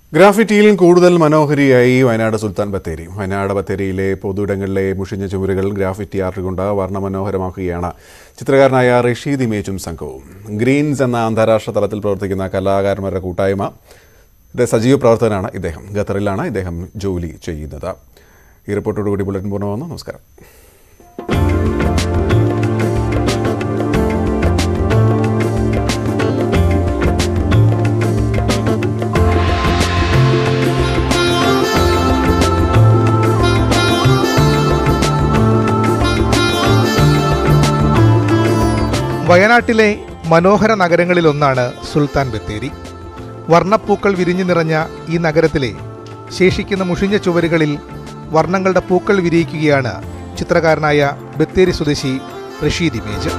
ഗ്രാഫിറ്റിയിൽ കൂടുതൽ മനോഹരിയായി വയനാട് സുൽത്താൻ ബത്തേരി വയനാട് ബത്തേരിയിലെ പൊതുയിടങ്ങളിലെ മുഷിഞ്ഞ ചുവരുകൾ graffiti art കൊണ്ട് വർണ്ണമനോഹരമാക്കുകയാണ് ചിത്രകാരനായ റഷീദ് ഇമേജും സംഘവും ഗ്രീൻസ് എന്ന അന്താരാഷ്ട്ര തലത്തിൽ പ്രവർത്തിക്കുന്ന കലാകാരന്മാരുടെ കൂട്ടായ്മ ഇത് സജീവ പ്രവർത്തകനാണ് ഇദ്ദേഹം ഖത്തറിലാണ് ഇദ്ദേഹം ജോലി ചെയ്യുന്നത് ഈ റിപ്പോർട്ടോടുകൂടി ബുള്ളറ്റിൻ പൂർണ്ണമാകുന്നു നമസ്കാരം വയനാട്ടിലെ മനോഹര നഗരങ്ങളിലൊന്നാണ് സുൽത്താൻ ബത്തേരി വർണ്ണപ്പൂക്കൾ വിരിഞ്ഞു നിറഞ്ഞ ഈ നഗരത്തിലെ ശേഷിക്കുന്ന മുഷിഞ്ഞ ചുവരുകളിൽ വർണ്ണങ്ങളുടെ പൂക്കൾ വിരിയിക്കുകയാണ് ചിത്രകാരനായ ബത്തേരി സ്വദേശി റഷീദ് ഇമേജ്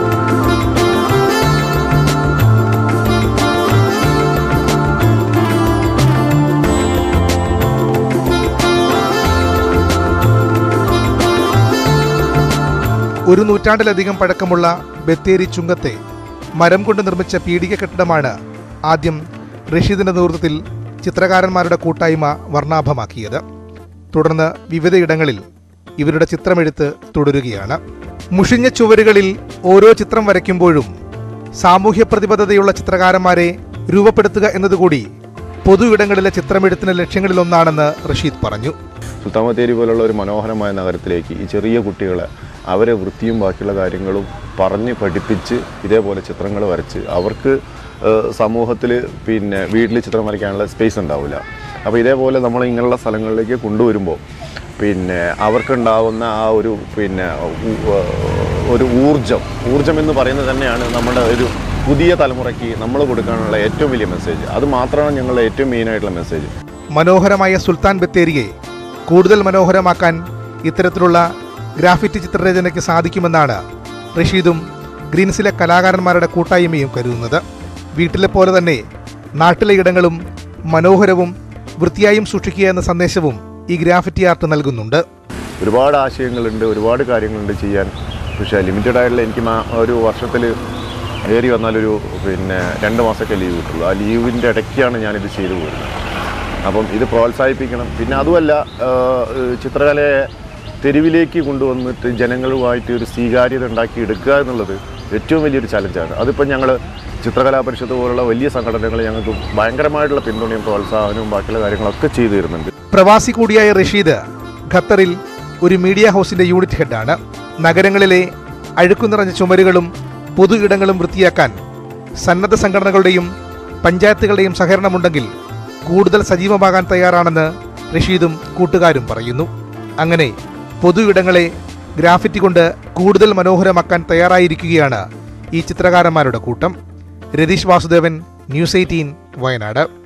ഒരു നൂറ്റാണ്ടിലധികം പഴക്കമുള്ള ബത്തേരി ചുങ്കത്തെ മരം കൊണ്ട് നിർമ്മിച്ച പീഡിക കെട്ടിടമാണ് ആദ്യം റഷീദിന്റെ നേതൃത്വത്തിൽ ചിത്രകാരന്മാരുടെ കൂട്ടായ്മ വർണ്ണാഭമാക്കിയത് തുടർന്ന് വിവിധയിടങ്ങളിൽ ഇവരുടെ ചിത്രമെഴുത്ത് തുടരുകയാണ് മുഷിഞ്ഞ ചുവരുകളിൽ ഓരോ ചിത്രം വരയ്ക്കുമ്പോഴും സാമൂഹ്യ പ്രതിബദ്ധതയുള്ള ചിത്രകാരന്മാരെ രൂപപ്പെടുത്തുക എന്നതുകൂടി പൊതു ഇടങ്ങളിലെ ചിത്രമെഴുത്തിന് ലക്ഷ്യങ്ങളിലൊന്നാണെന്ന് റഷീദ് പറഞ്ഞു സുൽത്താൻ ബത്തേരി പോലുള്ള ഒരു മനോഹരമായ നഗരത്തിലേക്ക് ഈ ചെറിയ കുട്ടികളെ അവരെ വൃത്തിയും ബാക്കിയുള്ള കാര്യങ്ങളും പറഞ്ഞ് പഠിപ്പിച്ച് ഇതേപോലെ ചിത്രങ്ങൾ വരച്ച് അവർക്ക് സമൂഹത്തിൽ പിന്നെ വീട്ടിൽ ചിത്രം വരയ്ക്കാനുള്ള സ്പേസ് ഉണ്ടാവില്ല അപ്പോൾ ഇതേപോലെ നമ്മൾ ഇങ്ങനെയുള്ള സ്ഥലങ്ങളിലേക്ക് കൊണ്ടുവരുമ്പോൾ പിന്നെ അവർക്കുണ്ടാവുന്ന ആ ഒരു പിന്നെ ഉ- ഒരു ഊർജം ഊർജം എന്ന് പറയുന്നത് തന്നെയാണ് നമ്മുടെ ഒരു പുതിയ തലമുറയ്ക്ക് നമ്മൾ കൊടുക്കാനുള്ള ഏറ്റവും വലിയ മെസ്സേജ് അത് മാത്രമാണ് ഞങ്ങളുടെ ഏറ്റവും മെയിനായിട്ടുള്ള മെസ്സേജ് മനോഹരമായ സുൽത്താൻ ബത്തേരിയെ കൂടുതൽ മനോഹരമാക്കാൻ ഇത്തരത്തിലുള്ള ഗ്രാഫിറ്റി ചിത്രരചനയ്ക്ക് സാധിക്കുമെന്നാണ് റഷീദും ഗ്രീൻസിലെ കലാകാരന്മാരുടെ കൂട്ടായ്മയും കരുതുന്നത് വീട്ടിലെ പോലെ തന്നെ നാട്ടിലെ ഇടങ്ങളും മനോഹരവും വൃത്തിയായും സൂക്ഷിക്കുക എന്ന സന്ദേശവും ഈ ഗ്രാഫിറ്റി ആർട്ട് നൽകുന്നുണ്ട് ഒരുപാട് ആശയങ്ങളുണ്ട് ഒരുപാട് കാര്യങ്ങളുണ്ട് ചെയ്യാൻ പക്ഷേ ലിമിറ്റഡ് ആയിട്ടുള്ള എനിക്ക് മാ- ഒരു വർഷത്തിൽ ഏറി വന്നാലൊരു പിന്നെ രണ്ട് മാസമൊക്കെ ലീവ് കിട്ടുള്ളൂ ആ ലീവിൻ്റെ ഇടയ്ക്കാണ് ഞാനിത് ചെയ്തു പോരുന്നത് അപ്പം ഇത് പ്രോത്സാഹിപ്പിക്കണം പിന്നെ അതുമല്ല ആ, ചിത്രകലയെ തെരുവിലേക്ക് കൊണ്ടുവന്നിട്ട് ജനങ്ങളുമായിട്ട് ഒരു സ്വീകാര്യത ഉണ്ടാക്കി എടുക്കുക എന്നുള്ളത് ഏറ്റവും വലിയൊരു ചലഞ്ചാണ് അതിപ്പം ഞങ്ങൾ ചിത്രകലാ പരിഷത്ത് പോലുള്ള വലിയ സംഘടനകൾ ഞങ്ങൾക്ക് ഭയങ്കരമായിട്ടുള്ള പിന്തുണയും പ്രോത്സാഹനവും ബാക്കിയുള്ള കാര്യങ്ങളൊക്കെ ചെയ്തു തരുന്നുണ്ട് പ്രവാസി കൂടിയായ റഷീദ് ഖത്തറിൽ ഒരു മീഡിയ ഹൗസിന്റെ യൂണിറ്റ് ഹെഡാണ് നഗരങ്ങളിലെ അഴുക്കു നിറഞ്ഞ ചുമരുകളും പൊതു ഇടങ്ങളും വൃത്തിയാക്കാൻ സന്നദ്ധ സംഘടനകളുടെയും പഞ്ചായത്തുകളുടെയും സഹകരണമുണ്ടെങ്കിൽ കൂടുതൽ സജീവമാകാൻ തയ്യാറാണെന്ന് റഷീദും കൂട്ടുകാരും പറയുന്നു അങ്ങനെ പൊതു ഇടങ്ങളെ ഗ്രാഫിറ്റി കൊണ്ട് കൂടുതൽ മനോഹരമാക്കാൻ തയ്യാറായിരിക്കുകയാണ് ഈ ചിത്രകാരന്മാരുടെ കൂട്ടം രതീഷ് വാസുദേവൻ ന്യൂസ് എയ്റ്റീൻ വയനാട്